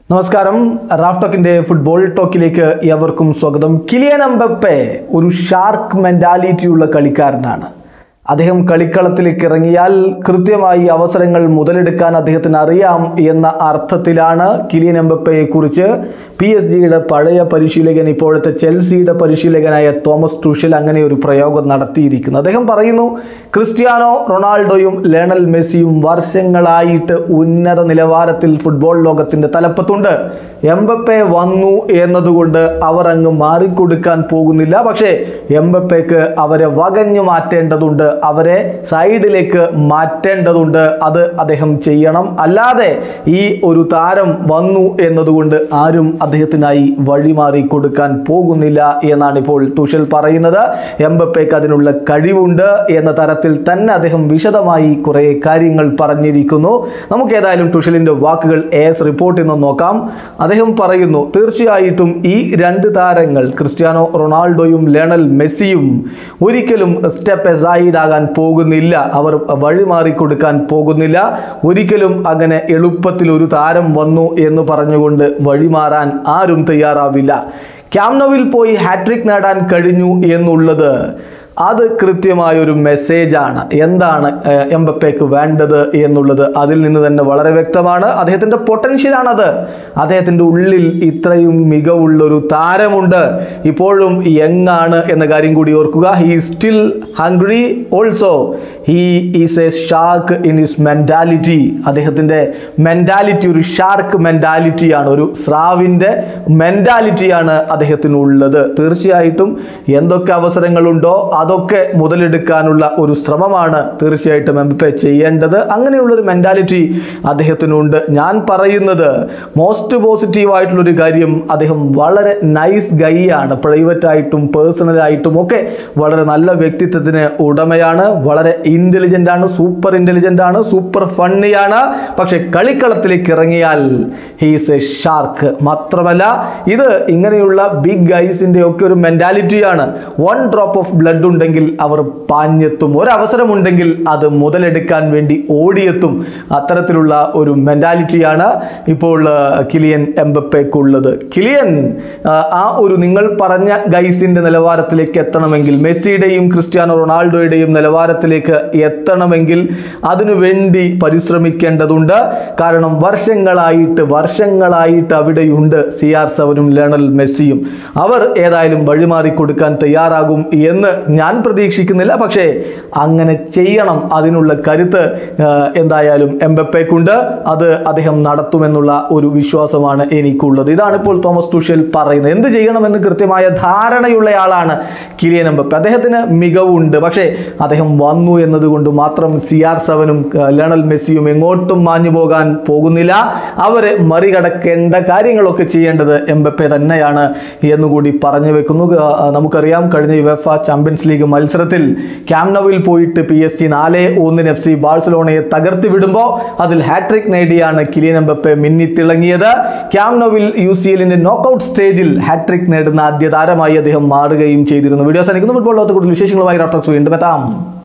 നമസ്കാരം Raf ടോക്കിന്റെ football ടോക്കിലേക്ക് എവർക്കും സ്വാഗതം Kylian അമ്പപ്പെ ഒരു ഷാർക്ക് മെന്റാലിറ്റിയുള്ള കളിക്കാരനാണ് അദ്ദേഹം കളിക്കളത്തിലേക്ക് ഇറങ്ങിയാൽ കൃത്യമായി അവസരങ്ങൾ മുതലെടുക്കാൻ അദ്ദേഹത്തിന് അറിയാം എന്ന അർത്ഥത്തിലാണ് കിലിയൻ എംബപ്പയെ കുറിച്ച് പി എസ് ജിയുടെ പഴയ പരിശീലകൻ ഇപ്പോഴത്തെ ചെൽസിയുടെ പരിശീലകനായ തോമസ് ടുഷൽ അങ്ങനെ ഒരു പ്രയോഗം നടത്തിയിരിക്കുന്നത് അദ്ദേഹം പറയുന്നു ക്രിസ്ത്യാനോ റൊണാൾഡോയും ലേണൽ മെസ്സിയും വർഷങ്ങളായിട്ട് ഉന്നത നിലവാരത്തിൽ ഫുട്ബോൾ ലോകത്തിന്റെ തലപ്പത്തുണ്ട് എംബപ്പെ വന്നു എന്നതുകൊണ്ട് അവർ അങ്ങ് മാറിക്കൊടുക്കാൻ പോകുന്നില്ല പക്ഷേ എംബപ്പയ്ക്ക് അവരെ വകഞ്ഞു മാറ്റേണ്ടതുണ്ട് അവരെ സൈഡിലേക്ക് മാറ്റേണ്ടതുണ്ട് അത് അദ്ദേഹം ചെയ്യണം അല്ലാതെ ഈ ഒരു താരം വന്നു എന്നതുകൊണ്ട് ആരും അദ്ദേഹത്തിനായി വഴിമാറി കൊടുക്കാൻ പോകുന്നില്ല എന്നാണ് ഇപ്പോൾ തുഷൽ പറയുന്നത് എംബപ്പയ്ക്ക് അതിനുള്ള കഴിവുണ്ട് എന്ന തരത്തിൽ തന്നെ അദ്ദേഹം വിശദമായി കുറേ കാര്യങ്ങൾ പറഞ്ഞിരിക്കുന്നു നമുക്ക് ഏതായാലും തുഷലിന്റെ വാക്കുകൾ എസ് റിപ്പോർട്ടിൽ നിന്ന് നോക്കാം അദ്ദേഹം പറയുന്നു തീർച്ചയായിട്ടും ഈ രണ്ട് താരങ്ങൾ ക്രിസ്ത്യാനോ റൊണാൾഡോയും ലേണൽ മെസ്സിയും ഒരിക്കലും സ്റ്റെപ്പ് എസൈഡ് ആകാൻ പോകുന്നില്ല അവർ വഴിമാറി കൊടുക്കാൻ പോകുന്നില്ല ഒരിക്കലും അങ്ങനെ എളുപ്പത്തിൽ ഒരു താരം വന്നു എന്ന് പറഞ്ഞുകൊണ്ട് വഴിമാറാൻ ആരും തയ്യാറാവില്ല ക്യാമ്നോവിൽ പോയി ഹാട്രിക് നേടാൻ കഴിഞ്ഞു എന്നുള്ളത് അത് കൃത്യമായ ഒരു മെസ്സേജാണ് എന്താണ് ഏഹ്, എംബപ്പേക്ക് വേണ്ടത് എന്നുള്ളത് അതിൽ നിന്ന് തന്നെ വളരെ വ്യക്തമാണ് അദ്ദേഹത്തിൻ്റെ പൊട്ടൻഷ്യലാണത് അദ്ദേഹത്തിൻ്റെ ഉള്ളിൽ ഇത്രയും മികവുള്ളൊരു താരമുണ്ട് ഇപ്പോഴും യങ് ആണ് എന്ന കാര്യം കൂടി ഓർക്കുക he still hungry also he is a shark in his mentality അദ്ദേഹത്തിൻ്റെ മെൻറ്റാലിറ്റി ഒരു ഷാർക്ക് മെൻറ്റാലിറ്റിയാണ് ഒരു സ്രാവിൻ്റെ മെൻറ്റാലിറ്റിയാണ് അദ്ദേഹത്തിനുള്ളത് തീർച്ചയായിട്ടും എന്തൊക്കെ അവസരങ്ങളുണ്ടോ അതൊക്കെ മുതലെടുക്കാനുള്ള ഒരു ശ്രമമാണ് തീർച്ചയായിട്ടും എംബപ്പെ ചെയ്യേണ്ടത് അങ്ങനെയുള്ളൊരു മെൻറ്റാലിറ്റി അദ്ദേഹത്തിനുണ്ട് ഞാൻ പറയുന്നത് മോസ്റ്റ് പോസിറ്റീവ് ആയിട്ടുള്ളൊരു കാര്യം അദ്ദേഹം വളരെ നൈസ് ഗൈ ആണ് പ്രൈവറ്റ് ആയിട്ടും പേഴ്സണലായിട്ടും ഒക്കെ വളരെ നല്ല വ്യക്തിത്വത്തിന് ഉടമയാണ് വളരെ ഇൻ്റലിജൻ്റ് ആണ് സൂപ്പർ ഇൻ്റലിജൻ്റ് ആണ് സൂപ്പർ ഫണ്ണിയാണ് പക്ഷെ കളിക്കളത്തിലേക്ക് ഇറങ്ങിയാൽ ഹീസ് എ ഷാർക്ക് മാത്രമല്ല ഇത് ഇങ്ങനെയുള്ള ബിഗ് ഗൈസിൻ്റെ ഒക്കെ ഒരു മെൻറ്റാലിറ്റിയാണ് വൺ ഡ്രോപ്പ് ഓഫ് ബ്ലഡ് ഉണ്ടെങ്കിൽ അവർ പാഞ്ഞെത്തും ഒരവസരമുണ്ടെങ്കിൽ അത് മുതലെടുക്കാൻ വേണ്ടി ഓടിയെത്തും അത്തരത്തിലുള്ള ഒരു മെൻറ്റാലിറ്റിയാണ് ഇപ്പോൾ ആ, കിലിയൻ എംബപ്പേക്കുള്ളത് കിലിയൻ ആ, ആ ഒരു നിങ്ങൾ പറഞ്ഞ ഗൈസിൻ്റെ നിലവാരത്തിലേക്ക് എത്തണമെങ്കിൽ മെസ്സിയുടെയും ക്രിസ്ത്യാനോ റൊണാൾഡോയുടെയും നിലവാരത്തിലേക്ക് എത്തണമെങ്കിൽ അതിനു വേണ്ടി പരിശ്രമിക്കേണ്ടതുണ്ട് കാരണം വർഷങ്ങളായിട്ട് വർഷങ്ങളായിട്ട് അവിടെയുണ്ട് സി ആർ സെവനും ലേണൽ മെസ്സിയും അവർ ഏതായാലും വഴിമാറി കൊടുക്കാൻ തയ്യാറാകും എന്ന് ഞാൻ പ്രതീക്ഷിക്കുന്നില്ല പക്ഷേ അങ്ങനെ ചെയ്യണം അതിനുള്ള കരുത്ത് ആ, എന്തായാലും എംബപ്പേക്കുണ്ട് അത് അദ്ദേഹം നടത്തുമെന്നുള്ള ഒരു വിശ്വാസമാണ് എനിക്കുള്ളത് ഇതാണ് ഇപ്പോൾ തോമസ് തുഷേൽ പറയുന്നത് എന്ത് ചെയ്യണമെന്ന് കൃത്യമായ ധാരണയുള്ള ആളാണ് കിലിയൻ എംബപ്പെ അദ്ദേഹത്തിന് മികവുണ്ട് പക്ഷേ അദ്ദേഹം വന്നു എന്നതുകൊണ്ട് മാത്രം സി ആർ സെവനും ലണൽ മെസ്സിയും എങ്ങോട്ടും മാഞ്ഞു പോകാൻ പോകുന്നില്ല അവരെ മറികടക്കേണ്ട കാര്യങ്ങളൊക്കെ ചെയ്യേണ്ടത് എംബപ്പെ തന്നെയാണ് എന്നുകൂടി പറഞ്ഞു വെക്കുന്നു ആ, നമുക്കറിയാം കഴിഞ്ഞ യുവഫ ചാമ്പ്യൻസ് ലീഗ് മത്സരത്തിൽ ക്യാമ്നോവിൽ പോയിട്ട് പി എസ് ജി നാല് ഒന്നിന് എഫ് സി ബാഴ്സലോണയെ തകർത്ത് വിടുമ്പോൾ അതിൽ ഹാട്രിക് നേടിയാണ് കിലിയൻ എംബപ്പെ മിന്നിത്തിളങ്ങിയത് ക്യാമ്നോവിൽ യു സി എല്ലിന്റെ നോക്കൌട്ട് സ്റ്റേജിൽ ഹാട്രിക് നേടുന്ന ആദ്യ താരമായി അദ്ദേഹം മാറുകയും ചെയ്തിരുന്നു വീഡിയോ അവസാനിക്കുന്നു ഫുട്ബോൾ ലോകത്തെ കൂടുതൽ വിശേഷങ്ങളുമായി റാഫ്റ്റോക്സ് വീണ്ടും എത്താം